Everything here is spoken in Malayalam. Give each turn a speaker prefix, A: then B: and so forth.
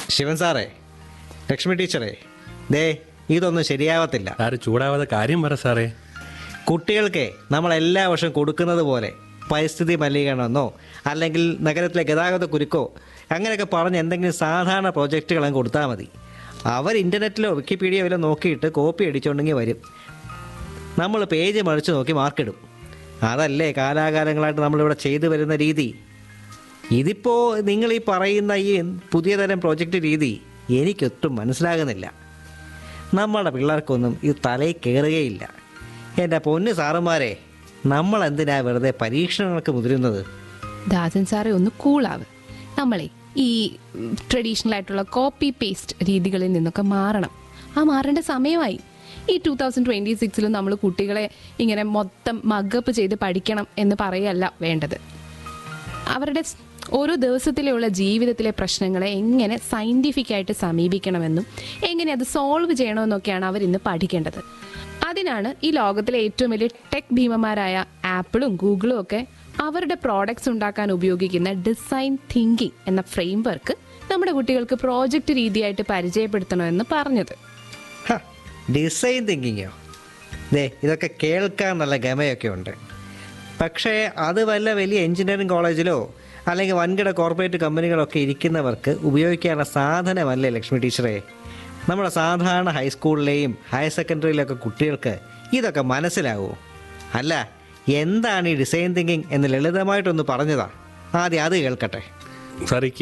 A: ശിവൻ സാറേ ലക്ഷ്മി ടീച്ചറേ ദേ ഇതൊന്നും ശരിയാവത്തില്ല
B: സാറ് ചൂടാവാതെ കാര്യം പറ സാറേ
A: കുട്ടികൾക്ക് നമ്മൾ എല്ലാ വർഷവും കൊടുക്കുന്നത് പോലെ പരിസ്ഥിതി മലിനീകരണമെന്നോ അല്ലെങ്കിൽ നഗരത്തിലെ ഗതാഗത കുരുക്കോ അങ്ങനെയൊക്കെ പറഞ്ഞ് എന്തെങ്കിലും സാധാരണ പ്രോജക്റ്റുകളും കൊടുത്താൽ മതി അവർ ഇൻ്റർനെറ്റിലോ വിക്കിപീഡിയയോ വല്ലതും നോക്കിയിട്ട് കോപ്പി അടിച്ചുകൊണ്ടെങ്കിൽ വരും നമ്മൾ പേജ് മറിച്ച് നോക്കി മാർക്കിടും അതല്ലേ കാലാകാലങ്ങളായിട്ട് നമ്മളിവിടെ ചെയ്തു വരുന്ന രീതി ഇതിപ്പോൾ നിങ്ങൾ ഈ പറയുന്ന ഈ പുതിയ തരം പ്രോജക്റ്റ് രീതി എനിക്കൊട്ടും മനസ്സിലാകുന്നില്ല നമ്മുടെ പിള്ളേർക്കൊന്നും ഇത് തലയിൽ കയറുകയില്ല എൻ്റെ പൊന്ന് സാറുമാരെ നമ്മൾ എന്തിനാ വെറുതെ പരീക്ഷണങ്ങൾക്ക് മുതിരുന്നത്
C: ദാസൻ സാറെ ഒന്ന് കൂളാവ് നമ്മളെ ഈ ട്രഡീഷണൽ ആയിട്ടുള്ള കോപ്പി പേസ്റ്റ് രീതികളിൽ നിന്നൊക്കെ മാറണം ആ മാറേണ്ട സമയമായി ഈ ടൂ തൗസൻഡ് ട്വൻറ്റി സിക്സിലും നമ്മൾ കുട്ടികളെ ഇങ്ങനെ മൊത്തം മഗപ്പ് ചെയ്ത് പഠിക്കണം എന്ന് പറയല്ല വേണ്ടത് അവരുടെ സ് ഓരോ ദിവസത്തിലുള്ള ജീവിതത്തിലെ പ്രശ്നങ്ങളെ എങ്ങനെ സയൻറ്റിഫിക് ആയിട്ട് സമീപിക്കണമെന്നും എങ്ങനെ അത് സോൾവ് ചെയ്യണമെന്നൊക്കെയാണ് അവർ ഇന്ന് പഠിക്കേണ്ടത് അതിനാണ് ഈ ലോകത്തിലെ ഏറ്റവും വലിയ ടെക് ഭീമന്മാരായ ആപ്പിളും ഗൂഗിളും ഒക്കെ അവരുടെ പ്രോഡക്ട്സ് ഉണ്ടാക്കാൻ ഉപയോഗിക്കുന്ന ഡിസൈൻ തിങ്കിങ് എന്ന ഫ്രെയിം വർക്ക് നമ്മുടെ കുട്ടികൾക്ക് പ്രോജക്റ്റ് രീതിയായിട്ട് പരിചയപ്പെടുത്തണമെന്ന് പറഞ്ഞത്
A: ഹ, ഡിസൈൻ തിങ്കിങ്ങോ ദേ ഇതൊക്കെ കേൾക്കാൻ നല്ല ഗമയൊക്കെ ഉണ്ട് പക്ഷേ അത് വല്ല വലിയ എഞ്ചിനീയറിംഗ് കോളേജിലോ അല്ലെങ്കിൽ വൻകിട കോർപ്പറേറ്റ് കമ്പനികളൊക്കെ ഇരിക്കുന്നവർക്ക് ഉപയോഗിക്കാനുള്ള സാധനമല്ലേ ലക്ഷ്മി ടീച്ചറെ നമ്മുടെ സാധാരണ ഹൈസ്കൂളിലെയും ഹയർ സെക്കൻഡറിയിലൊക്കെ കുട്ടികൾക്ക് ഇതൊക്കെ മനസ്സിലാവുമോ അല്ല എന്താണ് ഈ ഡിസൈൻ തിങ്കിങ് എന്ന് ലളിതമായിട്ടൊന്ന് പറഞ്ഞതാ ആദ്യം അത് കേൾക്കട്ടെ
B: സാർ ഈ